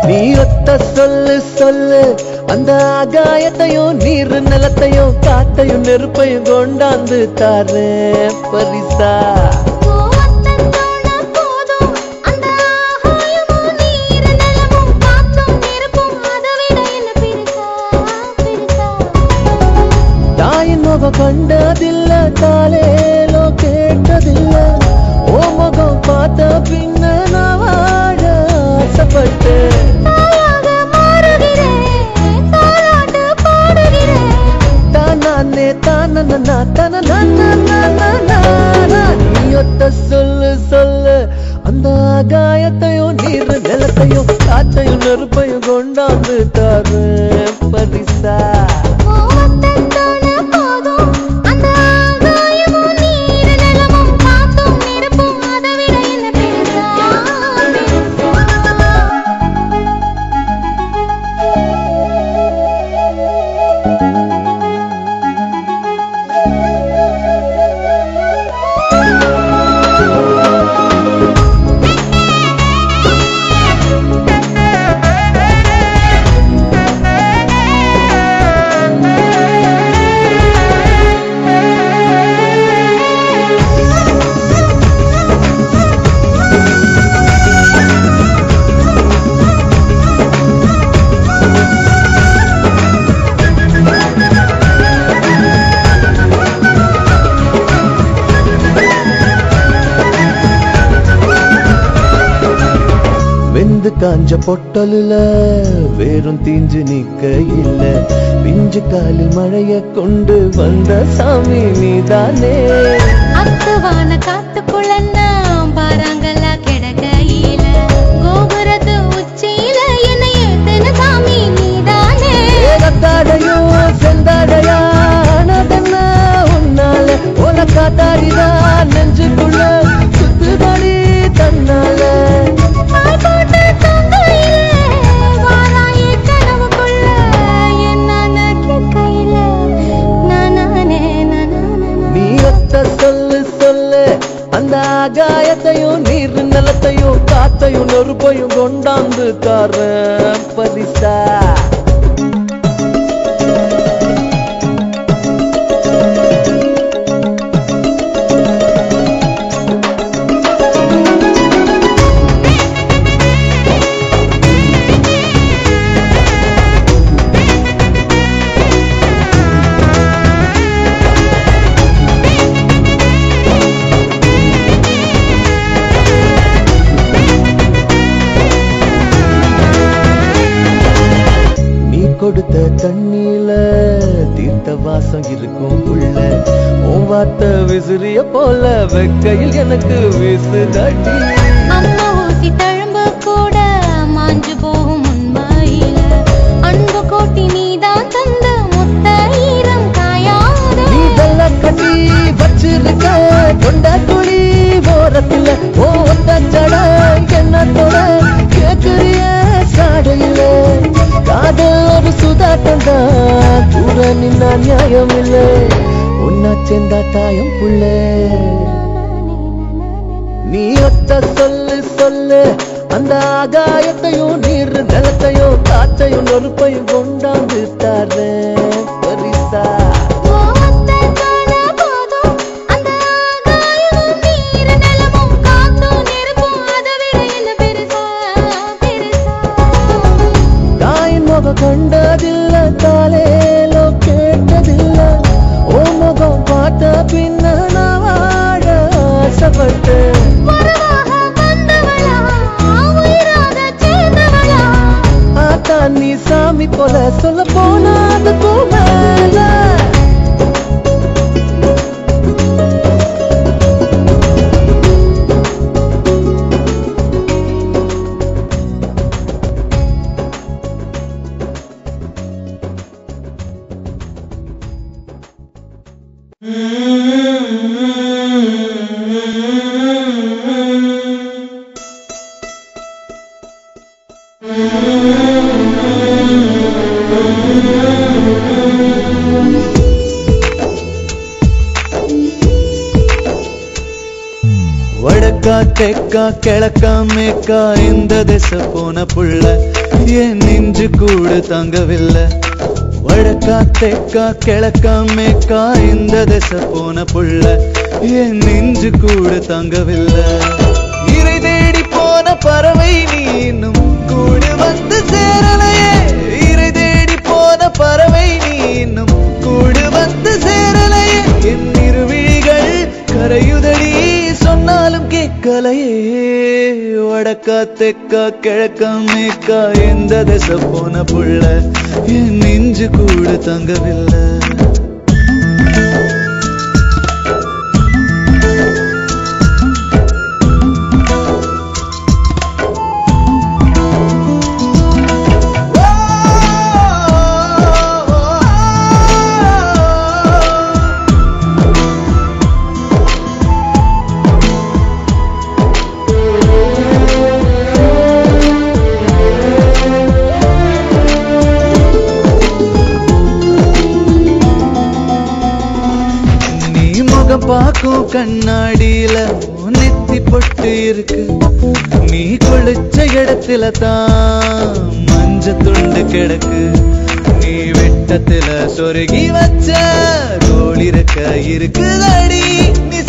நீ ஒத்த சொல்லு சொல்லு அந்த ஆகாயத்தையும் நீர் நிலத்தையும் காத்தையும் நெருப்பையும் கொண்டாந்து தாரேன் பரிசா தாயின் முகம் கண்டதில்ல தாலேலோ கேட்டதில்ல ஓ முகம் பார்த்த பின்ன நான் வாழ ஆசைப்பட்டேன் தானே தானனா தனனா நீ ஒத்த சொல்லு சொல்லு அந்த ஆகாயத்தையும் நீர் நிலத்தையும் காத்தையும் நெருப்பையும் கொண்டாந்து தாரு பரிசா வெந்து காஞ்ச பொட்டலுல வேறும் தீஞ்சு நிக்க இல்ல பிஞ்சு காலில் மழைய கொண்டு வந்த சாமி நீதானே அத்துவான காத்துக்குள்ள நான் பாறாங்கல்லா கிடக்கையில கோபுரத்து உச்சியில என்னை ஏத்தன சாமி நீதானே ஏகத்தாடையோ செந்தாடையானதென்ன உன்னால உனக்கா தாடிதான் நெஞ்சுக்குள்ள சுத்துதடி தன்னால பாய் போட்ட தொங்கையில வாராயே கனவுக்குள்ள என்னான கேட்கையில நானானே நானானே நீ ஒத்த சொல்லு சொல்லு அந்த ஆகாயத்தையும் நீர் நிலத்தையும் காத்தையும் நெருப்பையும் கொண்டாந்து தார பரிசா நீ கொடுத்த தண்ணியில தீர்த்த வாசம் இருக்கும் புள்ள உன் வார்த்தை விசிறிய போல வெக்கையில் எனக்கு வீசுதடி அம்மா ஊசி தழும்பு கூட மாஞ்சு போகும் உண்மையில அன்பு கோட்டி நீதான் தந்த முத்த ஈரம் காயாத நீ வெள்ள கட்டி வச்சிருக்க கொண்ட குழி ஓரத்துல ஓ ஒத்த ஜட என்னத்தோட கேக்குறிய சாடையில காதல் ஒரு சுதாட்டம் தான் கூட நின்னா நியாயம் இல்ல ஒன்னா சேர்ந்தா தாயம் புள்ள நீ ஒத்த சொல்லு சொல்லு அந்த ஆகாயத்தையும் நீர் நிலத்தையும் காற்றையும் நெருப்பையும் கொண்டாந்து தரேன் பரிசா கோவத்தை காண போதும் அந்த ஆகாயமும் நீர் நிலமும் காத்தும் நெருப்பும் அதை விட என்ன பெருசா பெருசா தாயின் முகம் கண்டதில்ல தாலேலோ கேட்டதில்ல ஓ முகம் பார்த்த பின்ன நான் வாழ ஆசைப்பட்டேன் வரவாக வந்தவளா உயிராக சேர்ந்தவளா ஆத்தா நீ சாமி போல சொல்ல போனா அதுக்கும் மேல வடக்கா தெக்கா கிழக்கா மேக்கா இந்த திசை போன புள்ள என் நெஞ்சு கூடு தங்கவில்லை வழக்கா தெக்கா கிழக்கா மேக்கா இந்த திசை போன புள்ள என் நெஞ்சு கூடு தங்கவில்லை இறை தேடி போன பறவை நீ இன்னும் கூடு வந்து சேரலையே இறை தேடி போன பறவை நீ இன்னும் கூடு வந்து சேரலையே என் இருவிழிகள் கரையுதடி சொன்னாலும் கேட்கலையே வடக்கா தெக்கா கிழக்கா மேக்கா எந்த திசை போன புள்ள என் நெஞ்சு கூட தங்கவில்லை நீ முகம் பார்க்கும் கண்ணாடியில உன் நெத்தி பொட்டு இருக்கு நீ குளிச்ச இடத்துல தான் மஞ்ச துண்டு கிடக்கு நீ வெட்டத்துல சொருகி வச்ச கோழி இருக்க இருக்குதடி நீ